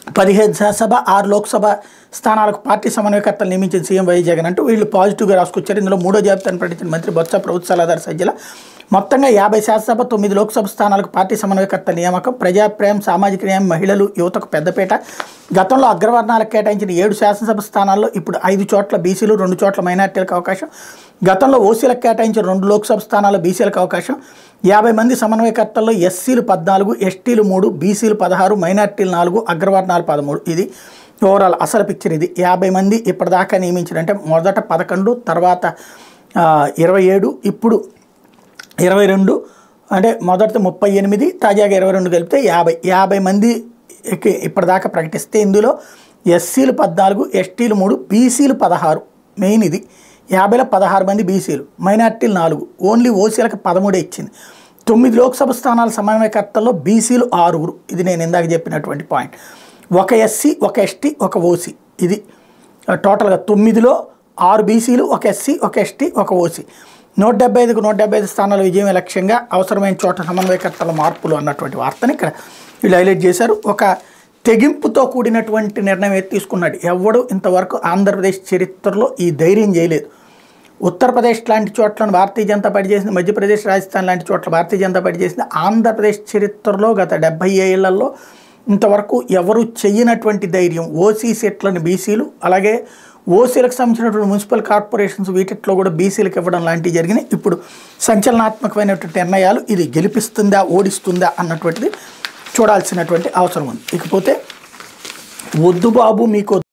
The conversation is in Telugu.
పదిహేను శాసనసభ ఆరు లోక్సభ స్థానాలకు పార్టీ సమన్వయకర్తలు నియమించిన సీఎం వై జగన్ అంటూ వీళ్ళు పాజిటివ్గా రాసుకొచ్చారు ఇందులో మూడో జాబితాను ప్రకటించిన మంత్రి బొత్స ప్రభుత్వ సలహాదారు సజ్జల మొత్తంగా యాభై శాసనసభ తొమ్మిది లోక్సభ స్థానాలకు పార్టీ సమన్వయకర్తల నియామకం ప్రజాప్రాయం సామాజిక న్యాయం మహిళలు యువతకు పెద్దపీట గతంలో అగ్రవర్ణాలకు కేటాయించిన ఏడు శాసనసభ స్థానాల్లో ఇప్పుడు ఐదు చోట్ల బీసీలు రెండు చోట్ల మైనార్టీలకు అవకాశం గతంలో ఓసీలకు కేటాయించిన రెండు లోక్సభ స్థానాల్లో బీసీలకు అవకాశం యాభై మంది సమన్వయకర్తల్లో ఎస్సీలు పద్నాలుగు ఎస్టీలు మూడు బీసీలు పదహారు మైనార్టీలు నాలుగు అగ్రవర్ణాలు పదమూడు ఇది ఓవరాల్ అసలు పిక్చర్ ఇది యాభై మంది ఇప్పటిదాకా నియమించారు అంటే మొదట పదకొండు తర్వాత ఆ, ఇరవై ఏడు ఇప్పుడు ఇరవై రెండు అంటే మొదట ముప్పై ఎనిమిది తాజాగా ఇరవై రెండు కలిపితే యాభై యాభై మంది ఇక- ఇప్పటిదాకా ప్రకటిస్తే ఇందులో ఎస్సీలు పద్నాలుగు ఎస్టీలు మూడు బీసీలు పదహారు మెయిన్ ఇది యాభైలో పదహారు మంది బీసీలు మైనార్టీలు నాలుగు ఓన్లీ ఓసీలకు పదమూడే ఇచ్చింది తొమ్మిది లోక్సభ స్థానాల సమన్వయకర్తల్లో బీసీలు ఆరుగురు ఇది నేను ఇందాక చెప్పినటువంటి పాయింట్ ఒక ఎస్సీ ఒక ఎస్టీ ఒక ఓసీ ఇది టోటల్గా తొమ్మిదిలో ఆరు బీసీలు ఒక ఎస్సీ ఒక ఎస్టీ ఒక ఓసీ నూట డెబ్బై ఐదుకు నూట డెబ్బై ఐదు స్థానాల విజయమే లక్ష్యంగా అవసరమైన చోట సమన్వయకర్తల మార్పులు అన్నటువంటి వార్తని ఇక్కడ వీళ్ళు హైలైట్ చేశారు ఒక తెగింపుతో కూడినటువంటి నిర్ణయం ఏది తీసుకున్నాడు ఎవడు ఇంతవరకు ఆంధ్రప్రదేశ్ చరిత్రలో ఈ ధైర్యం చేయలేదు ఉత్తరప్రదేశ్ లాంటి చోట్లను భారతీయ జనతా పార్టీ చేసింది మధ్యప్రదేశ్ రాజస్థాన్ లాంటి చోట్ల భారతీయ జనతా పార్టీ చేసింది ఆంధ్రప్రదేశ్ చరిత్రలో గత డెబ్బై ఏళ్లలో ఇంతవరకు ఎవరు చెయ్యనటువంటి ధైర్యం ఓసీ సెట్లను బీసీలు అలాగే ఓసీలకు సంబంధించినటువంటి మున్సిపల్ కార్పొరేషన్స్ వీటిట్లో కూడా బీసీలకు ఇవ్వడం లాంటివి జరిగినాయి ఇప్పుడు సంచలనాత్మకమైనటువంటి నిర్ణయాలు ఇది గెలిపిస్తుందా ఓడిస్తుందా అన్నటువంటిది చూడాల్సినటువంటి అవసరం ఉంది ఇకపోతే వద్దు బాబు మీకు